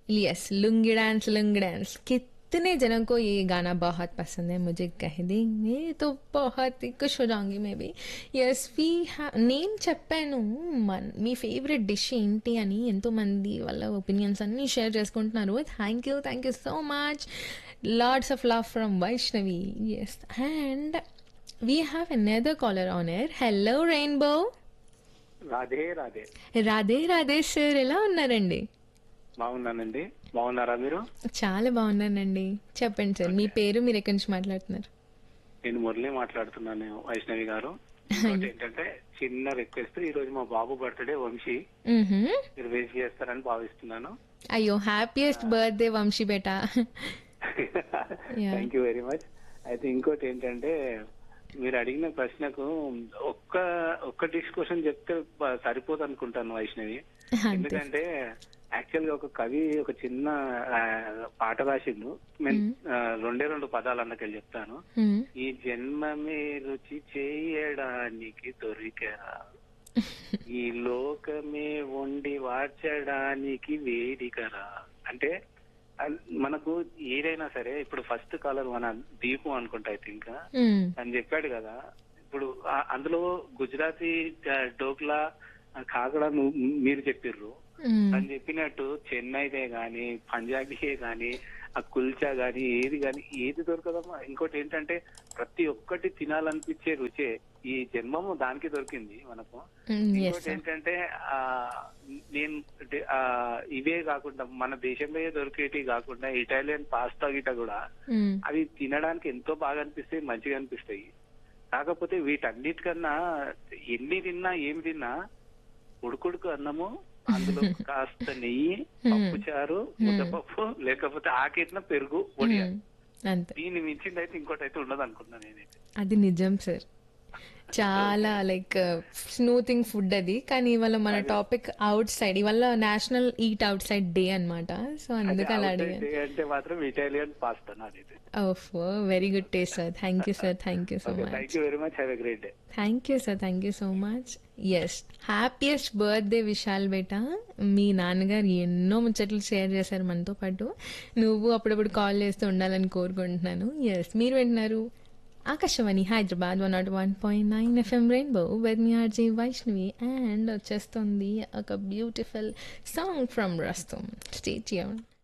Yes lungi dance lungi dance कितने जनों को ये गाना बहुत पसंद है मुझे कह देंगे तो बहुत ही खुश हो जाऊंगी मैं भी ఎస్ వీ నేను చెప్పాను మన్ మీ ఫేవరెట్ డిష్ ఏంటి అని ఎంతో మంది వాళ్ళ ఒపీనియన్స్ అన్ని షేర్ చేసుకుంటున్నారు thank you thank you so much lords of love from Vaishnavi yes and we have another caller on air hello rainbow Radhe Radhe Radhe Radhe sir ఎలా ఉన్నారండి బాగున్నానండి బాగున్నారా మీరు చాలా బాగున్నానండి చెప్పండి సార్ మీ పేరు మీరు ఎక్కడి నుంచి మాట్లాడుతున్నారు నేను మురళి మాట్లాడుతున్నాను వైష్ణవి గారు ఇంకోటి ఏంటంటే చిన్న రిక్వెస్ట్ ఈ రోజు మా బాబు బర్త్డే వంశీ మ్హూ. మీరు వేసి చేస్తారని భావిస్తున్నాను అయ్యో హ్యాపీయెస్ట్ బర్త్డే వంశీ బేటా Yeah. Thank you very much అయితే ఇంకోటి ఏంటంటే మీరు అడిగిన ప్రశ్నకు ఒక్క ఒక్క డిష్ క్వశ్చన్ చెప్తే బ- సరిపోదు అనుకుంటాను వైష్ణవి అంతే ఎందుకంటే యాక్చువల్ గా ఒక కవి ఒక చిన్న ఆ, పాట రాసిండు నేను ఆ, రెండే రెండు పదాలు అన్నకెళ్ళి చెప్తాను మ్మ్. ఈ జన్మమే రుచి చేయడానికి దొరికరా ఈ లోకమే వండి వార్చడానికి వేడికరా అంటే అన్- మనకు ఏదైనా సరే ఇప్పుడు ఫస్ట్ కాలర్ మన దీపు అనుకుంటా ఐ థింక్ మ్మ్. అని చెప్పాడు కదా ఇప్పుడు ఆ- అందులో గుజరాతీ ఆ, డోక్లా ఆ, కాకడా ను- మీరు చెప్పిర్రు మ్మ్. అని చెప్పినట్టు చెన్నైదే గాని పంజాబీయే గాని ఆ కుల్చా గాని ఏది గాని ఏది దొరకదమ్మా ఇంకోటి ఏంటంటే ప్రతి ఒక్కటి తినాలనిపించే రుచే ఈ జన్మము దానికి దొరికింది మనకు మ్మ్. ఎస్ ఇంకోటి సార్ ఏంటంటే ఆ నేను అంటే, ఆ, ఇవే కాకుండా మన దేశంలో దొరికేటి కాకుండా ఇటాలియన్ పాస్తా గిట కూడా మ్మ్. అవి తినడానికి ఎంతో బాగా అనిపిస్తాయి మంచిగా అనిపిస్తాయి కాకపోతే వీటన్నిటికన్నా ఎన్ని తిన్నా ఏమి తిన్నా ఉడుకుడుకు అన్నము అందులో కాస్త నెయ్యి పప్పు చారు ముద్దపప్పు లేకపోతే ఆకెట్న పెరుగు వడియా మ్మ్. అంతే దీన్ని మించింది అయితే ఇంకోటి అయితే ఉండదు అనుకున్నాను నేనైతే అది నిజం సార్ చాలా లైక్ స్మూతింగ్ ఫుడ్ అది కానీ ఇవాళ మన టాపిక్ అవుట్ సైడ్ ఇవాళ national eat outside day అన్నమాట సో అందుకు అలా అడిగాను outside అంటే మాత్రం ఇటాలియన్ పాస్తా నాదైతే of very good taste sir thank you sir thank you so okay much thank you very much have a great day thank you sir thank you so much yes happiest birthday Vishal బేట మీ నాన్నగారు ఎన్నో ముచ్చట్లు share చేశారు మనతో పాటు నువ్వు అప్పుడప్పుడు కాల్ చేస్తూ ఉండాలని కోరుకుంటున్నాను ఎస్ మీరు వింటున్నారు Akashvani Hyderabad one not one point nine FM rainbow with me RJ Vaishnavi and వచ్చేస్తుంది ఒక beautiful song from Rustom state